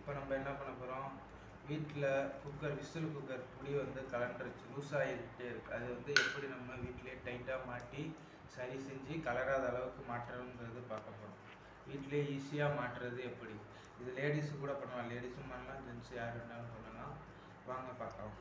இப்போ நம்ம என்ன பண்ண போகிறோம் வீட்டில் குக்கர் விசில் குக்கர் புளி வந்து கலண்டுருச்சு லூஸ் ஆகிக்கிட்டே இருக்கு அது வந்து எப்படி நம்ம வீட்டிலேயே டைட்டாக மாட்டி சரி செஞ்சு கலராத அளவுக்கு மாற்றணுங்கிறது பார்க்க போகிறோம் வீட்டிலேயே ஈஸியாக மாட்டுறது எப்படி இது லேடிஸு கூட பண்ணலாம் லேடிஸும் பண்ணலாம் ஜென்ஸ் யார் வேணாலும் பண்ணலாம் வாங்க பார்க்கலாம்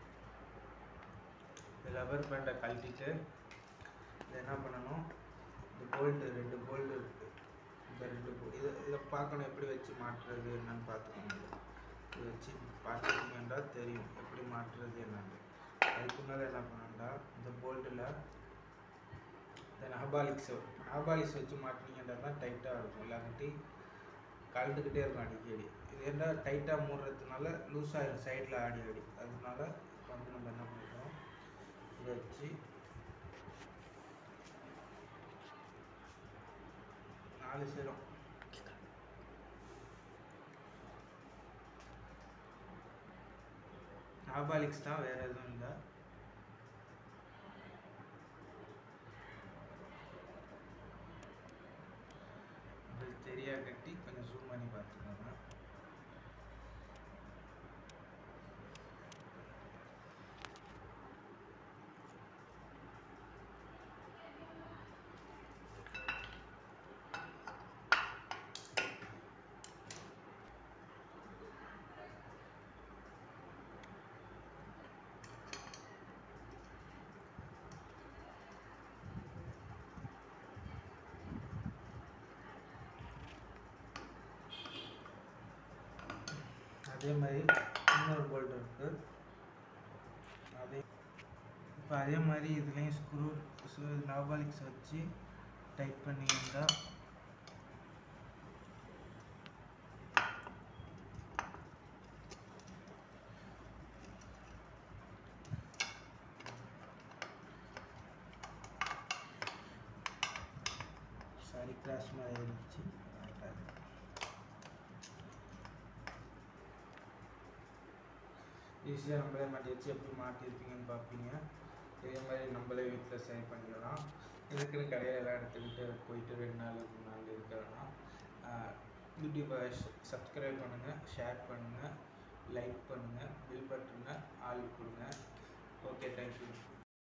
இந்த லப்பர் பேண்டை கழட்டிட்டு இதை என்ன பண்ணணும் இந்த போல்ட்டு ரெண்டு போல்டு இருக்குது இந்த ரெண்டு போ இதை இதை பார்க்கணும் எப்படி வச்சு மாட்டுறது என்னன்னு பார்த்துக்கணும் இதை வச்சு பார்த்துக்கிங்க என்றால் தெரியும் எப்படி மாட்டுறது என்னன்னு அதுக்கு முன்னால் என்ன பண்ணணும்டா இந்த போல்ட்டில் இந்த நகபாலிக்ஸ் நகபாலிக்ஸ் வச்சு மாட்டினீங்கன்னா தான் டைட்டாக இருக்கும் இல்லாட்டி கலந்துக்கிட்டே இருக்கும் அடிக்கடி இது என்ன டைட்டாக மூடுறதுனால லூஸ் ஆகிடும் சைடில் ஆடி ஆடி அதனால இப்போ வந்து நம்ம என்ன பண்ணுறோம் இதை வச்சு நாலு சேரும் நாபாலிக்ஸ் தான் வேற எதுவும் இல்லை உங்களுக்கு தெரியா கட்டி கொஞ்சம் ஜூம் பண்ணி பார்த்துக்கோங்க அதே மாதிரி இன்னொரு போல்ட் இருக்கு அதே இப்போ அதே மாதிரி இதுலேயும் ஸ்க்ரூ நாபாலிக்ஸ் வச்சு டைட் பண்ணியிருந்தா சாரி கிராஷ் மாதிரி இருந்துச்சு ஈஸியாக நம்மளே மாட்டி வச்சு எப்படி மாட்டியிருப்பீங்கன்னு பார்ப்பீங்க இதே மாதிரி நம்மளே வீட்டில் சரி பண்ணிடலாம் இதுக்குன்னு கடையிலலாம் எடுத்துக்கிட்டு போயிட்டு ரெண்டு நாள் மூணு நாள் இருக்க வேணாம் யூடியூப்பை சப்ஸ்கிரைப் பண்ணுங்கள் ஷேர் பண்ணுங்கள் லைக் பண்ணுங்கள் பில் பட்டனை ஆள் கொடுங்க ஓகே தேங்க்யூ